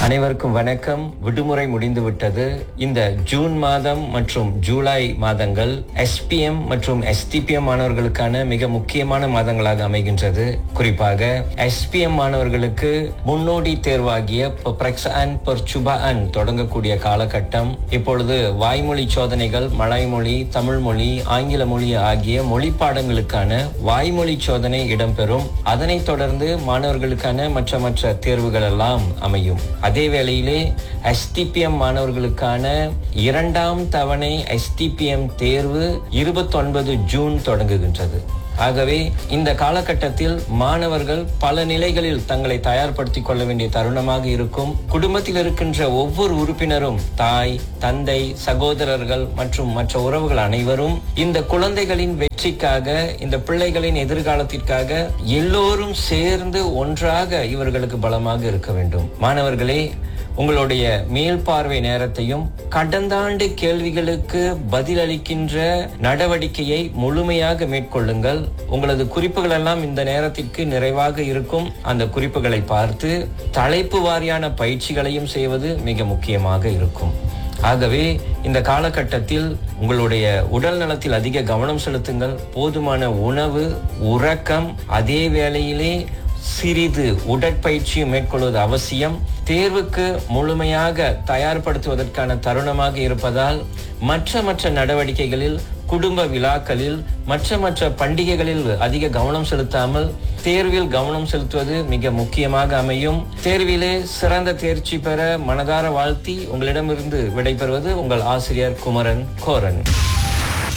அனைவருக்கும் வணக்கம் விடுமுறை முடிந்து விட்டது இந்த ஜூன் மாதம் மற்றும் ஜூலை மாதங்கள் எஸ்பிஎம் மற்றும் எஸ்டிபிஎம் மாணவர்களுக்கான மிக முக்கியமான மாதங்களாக அமைகின்றது குறிப்பாக எஸ்பிஎம் மாணவர்களுக்கு முன்னோடி தேர்வாகிய பிரக்ஸான் பர்சுபான் தொடங்கக்கூடிய காலகட்டம் இப்பொழுது வாய்மொழி சோதனைகள் மலாய்மொழி தமிழ் மொழி ஆங்கில மொழி ஆகிய மொழி பாடங்களுக்கான வாய்மொழி சோதனை இடம்பெறும் அதனைத் தொடர்ந்து மாணவர்களுக்கான மற்ற மற்ற தேர்வுகள் எல்லாம் அமையும் அதே வேளையிலே எஸ்டிபிஎம் மாணவர்களுக்கான இரண்டாம் தவணை எஸ்டிபிஎம் தேர்வு இருபத்தொன்பது ஜூன் தொடங்குகின்றது ஆகவே இந்த காலகட்டத்தில் மாணவர்கள் பல நிலைகளில் தங்களை தயார்படுத்திக் கொள்ள வேண்டிய தருணமாக இருக்கும் குடும்பத்தில் இருக்கின்ற ஒவ்வொரு உறுப்பினரும் தாய் தந்தை சகோதரர்கள் மற்றும் மற்ற உறவுகள் அனைவரும் இந்த குழந்தைகளின் வெற்றிக்காக இந்த பிள்ளைகளின் எதிர்காலத்திற்காக எல்லோரும் சேர்ந்து ஒன்றாக இவர்களுக்கு பலமாக இருக்க வேண்டும் மாணவர்களே உங்களுடைய மேல் பார்வை நேரத்தையும் கடந்த ஆண்டு கேள்விகளுக்கு பதிலளிக்கின்ற நடவடிக்கையை முழுமையாக மேற்கொள்ளுங்கள் உங்களது குறிப்புகள் எல்லாம் இந்த நேரத்திற்கு நிறைவாக இருக்கும் அந்த குறிப்புகளை பார்த்து தலைப்பு வாரியான பயிற்சிகளையும் செய்வது மிக முக்கியமாக இருக்கும் ஆகவே இந்த காலகட்டத்தில் உங்களுடைய உடல் நலத்தில் அதிக கவனம் செலுத்துங்கள் போதுமான உணவு உறக்கம் அதே வேளையிலே சிறிது உடற்பயிற்சியும் மேற்கொள்வது அவசியம் தேர்வுக்கு முழுமையாக தயார்படுத்துவதற்கான தருணமாக இருப்பதால் மற்ற மற்ற நடவடிக்கைகளில் குடும்ப விழாக்களில் மற்ற மற்ற பண்டிகைகளில் அதிக கவனம் செலுத்தாமல் தேர்வில் கவனம் செலுத்துவது மிக முக்கியமாக அமையும் தேர்விலே சிறந்த தேர்ச்சி பெற மனதார வாழ்த்தி உங்களிடமிருந்து விடைபெறுவது உங்கள் ஆசிரியர் குமரன் கோரன்